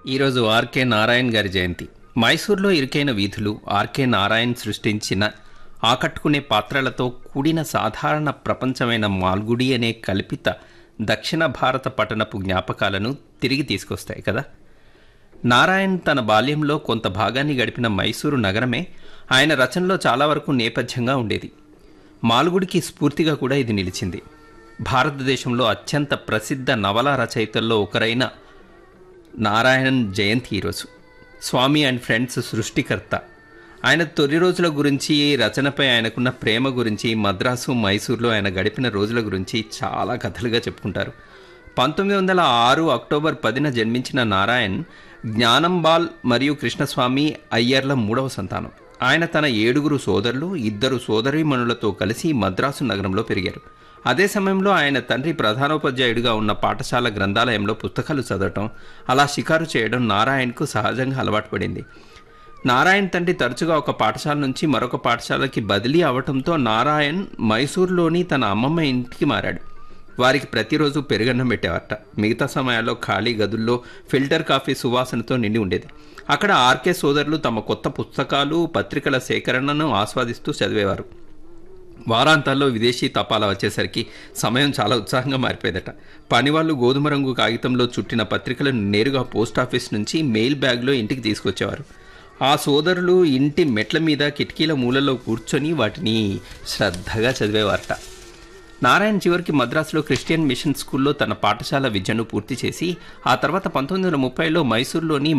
ఈరోజు ఆర్కే నారాయణ్ గారి జయంతి మైసూర్లో ఇరుకైన వీధులు ఆర్కే నారాయణ్ సృష్టించిన ఆకట్టుకునే పాత్రలతో కూడిన సాధారణ ప్రపంచమైన మాల్గుడి అనే కల్పిత దక్షిణ భారత పట్టణపు జ్ఞాపకాలను తిరిగి తీసుకొస్తాయి కదా నారాయణ్ తన బాల్యంలో కొంత భాగాన్ని గడిపిన మైసూరు నగరమే ఆయన రచనలో చాలా వరకు నేపథ్యంగా ఉండేది మాల్గుడికి స్ఫూర్తిగా కూడా ఇది నిలిచింది భారతదేశంలో అత్యంత ప్రసిద్ధ నవలా రచయితల్లో ఒకరైన నారాయణన్ జయంతి ఈరోజు స్వామి అండ్ ఫ్రెండ్స్ సృష్టికర్త ఆయన తొలి రోజుల గురించి రచనపై ఆయనకున్న ప్రేమ గురించి మద్రాసు మైసూర్లో ఆయన గడిపిన రోజుల గురించి చాలా కథలుగా చెప్పుకుంటారు పంతొమ్మిది వందల ఆరు అక్టోబర్ పదిన జన్మించిన నారాయణ్ జ్ఞానంబాల్ మరియు కృష్ణస్వామి అయ్యర్ల మూడవ సంతానం ఆయన తన ఏడుగురు సోదరులు ఇద్దరు సోదరీమణులతో కలిసి మద్రాసు నగరంలో పెరిగారు అదే సమయంలో ఆయన తండ్రి ప్రధానోపాధ్యాయుడిగా ఉన్న పాఠశాల గ్రంథాలయంలో పుస్తకాలు చదవటం అలా షికారు చేయడం నారాయణ్కు సహజంగా అలవాటు పడింది నారాయణ్ తండ్రి తరచుగా ఒక పాఠశాల నుంచి మరొక పాఠశాలకి బదిలీ అవటంతో నారాయణ్ మైసూర్లోని తన అమ్మమ్మ ఇంటికి మారాడు వారికి ప్రతిరోజు పెరుగన్నం పెట్టేవారట మిగతా సమయాల్లో ఖాళీ గదుల్లో ఫిల్టర్ కాఫీ సువాసనతో నిండి ఉండేది అక్కడ ఆర్కే సోదరులు తమ కొత్త పుస్తకాలు పత్రికల సేకరణను ఆస్వాదిస్తూ చదివేవారు వారాంతాల్లో విదేశీ తపాలా వచ్చేసరికి సమయం చాలా ఉత్సాహంగా మారిపోయేదట పనివాళ్ళు గోధుమ రంగు కాగితంలో చుట్టిన పత్రికలను నేరుగా పోస్ట్ ఆఫీస్ నుంచి మెయిల్ బ్యాగ్లో ఇంటికి తీసుకొచ్చేవారు ఆ సోదరులు ఇంటి మెట్ల మీద కిటికీల మూలలో కూర్చొని వాటిని శ్రద్ధగా చదివేవారట నారాయణ చివరికి మద్రాసులో క్రిస్టియన్ మిషన్ స్కూల్లో తన పాఠశాల విద్యను పూర్తి చేసి ఆ తర్వాత పంతొమ్మిది వందల ముప్పైలో మైసూర్లోని